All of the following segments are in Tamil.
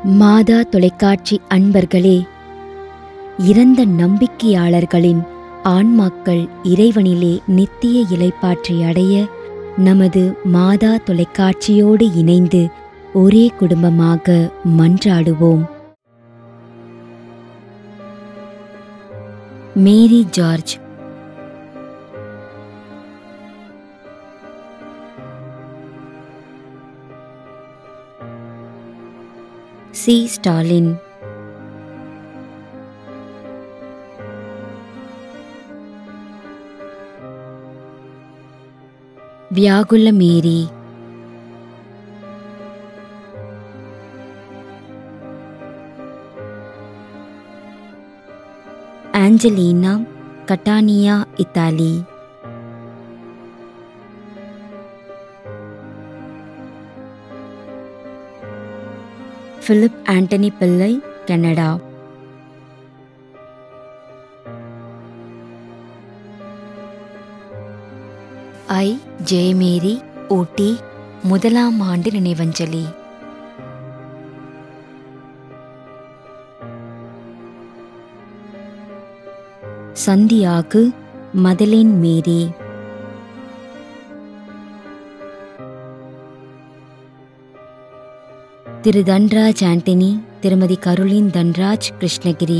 மாதா தொலைக்காட்சி அன்பர்களே இறந்த நம்பிக்கையாளர்களின் ஆன்மாக்கள் இறைவனிலே நித்திய இலைப்பாற்றி அடைய நமது மாதா தொலைக்காட்சியோடு இணைந்து ஒரே குடும்பமாக மன்றாடுவோம் மேரி ஜார்ஜ் சி ஸ்டாலின் வியாகுல Mary Angelina Catania Italy Philip Antony Pillai Canada ஐ ஜெயமேரி ஊட்டி முதலாம் ஆண்டு நினைவஞ்சலி சந்தியாகு மதலின் மேரி திரு தன்ராஜ் ஆண்டனி திருமதி கருளின் தன்ராஜ் கிருஷ்ணகிரி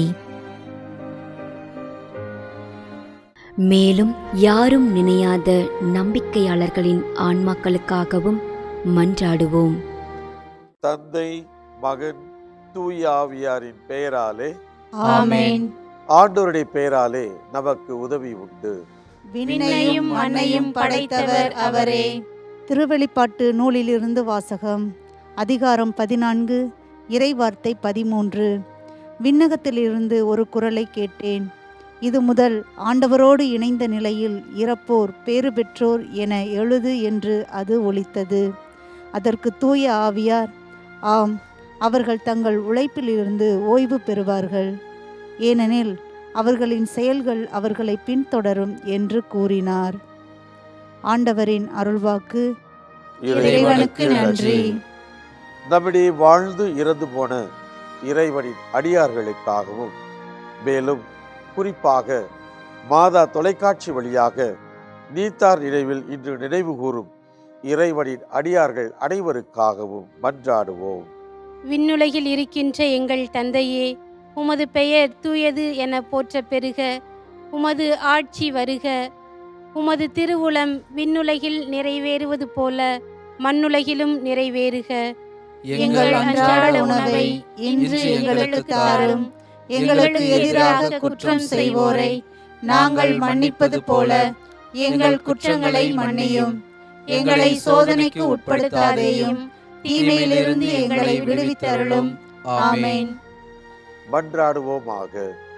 மேலும் யாரும் நினையாத நம்பிக்கையாளர்களின் ஆன்மாக்களுக்காகவும் மன்றாடுவோம் தந்தை மகன் தூய ஆவியாரின் பெயராலே ஆமென் ஆண்டவருடைய பெயராலே நமக்கு உதவி உண்டு விண்ணையும் மண்ணையும் படைத்தவர் அவரே திருவெளிப்பாட்டு நூலிலிருந்து வாசகம் அதிகாரம் பதினான்கு இறைவார்த்தை பதிமூன்று விண்ணகத்திலிருந்து ஒரு குரலை கேட்டேன் இது முதல் ஆண்டவரோடு இணைந்த நிலையில் இறப்போர் பேறு பெற்றோர் என எழுது என்று அது ஒலித்தது அதற்கு தூய ஆவியார் ஆம் அவர்கள் தங்கள் உழைப்பிலிருந்து ஓய்வு பெறுவார்கள் ஏனெனில் அவர்களின் செயல்கள் அவர்களை பின்தொடரும் என்று கூறினார் ஆண்டவரின் அருள்வாக்கு இறைவனுக்கு நன்றி நம்மிடையே வாழ்ந்து இறந்து போன இறைவனின் அடியார்களுக்காகவும் மேலும் குறிப்பாக மாதா தொலைக்காட்சி வழியாக நீத்தார் நினைவில் இன்று நினைவு கூறும் இறைவனின் அடியார்கள் அனைவருக்காகவும் மன்றாடுவோம் விண்ணுலகில் இருக்கின்ற எங்கள் தந்தையே உமது பெயர் தூயது என போற்றப் பெறுக உமது ஆட்சி வருக உமது திருவுளம் விண்ணுலகில் நிறைவேறுவது போல மண்ணுலகிலும் நிறைவேறுக எங்கள் அன்றாட உணவை இன்று எங்களுக்கு தாரும் எங்களுக்கு எதிராக குற்றம் செய்வோரை நாங்கள் மன்னிப்பது போல எங்கள் குற்றங்களை மன்னியும் எங்களை சோதனைக்கு உட்படுத்தாதேயும் தீமையிலிருந்து எங்களை விடுவித்தருளும் ஆமென் மன்றாடுவோமாக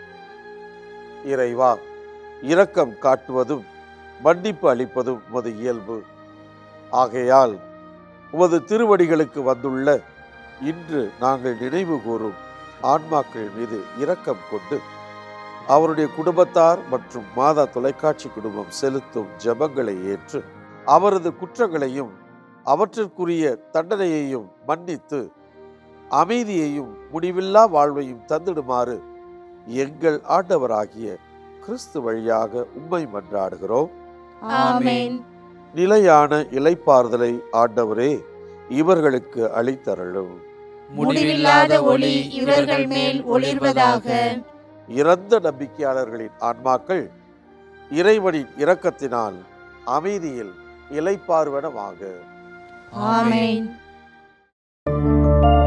இறைவா இரக்கம் காட்டுவதும் மன்னிப்பு அளிப்பதும் உமது இயல்பு ஆகையால் உமது திருவடிகளுக்கு வந்துள்ள இன்று நாங்கள் நினைவு கூறும் ஆன்மாக்கள் மீது இரக்கம் கொண்டு அவருடைய குடும்பத்தார் மற்றும் மாதா தொலைக்காட்சி குடும்பம் செலுத்தும் ஜெபங்களை ஏற்று அவரது குற்றங்களையும் அவற்றிற்குரிய தண்டனையையும் மன்னித்து அமைதியையும் முடிவில்லா வாழ்வையும் தந்திடுமாறு எங்கள் ஆண்டவராகிய கிறிஸ்து வழியாக உம்மை மன்றாடுகிறோம் ஆமென் நிலையான இலைப்பாறுதலை ஆண்டவரே இவர்களுக்கு அளித்தருளும் முடிவில்லாத ஒளி இவர்கள் மேல் ஒளிர்வதாக இறந்த நம்பிக்கையாளர்களின் ஆன்மாக்கள் இறைவனின் இரக்கத்தினால் அமைதியில் இலைப்பார்வனமாக ஆமென்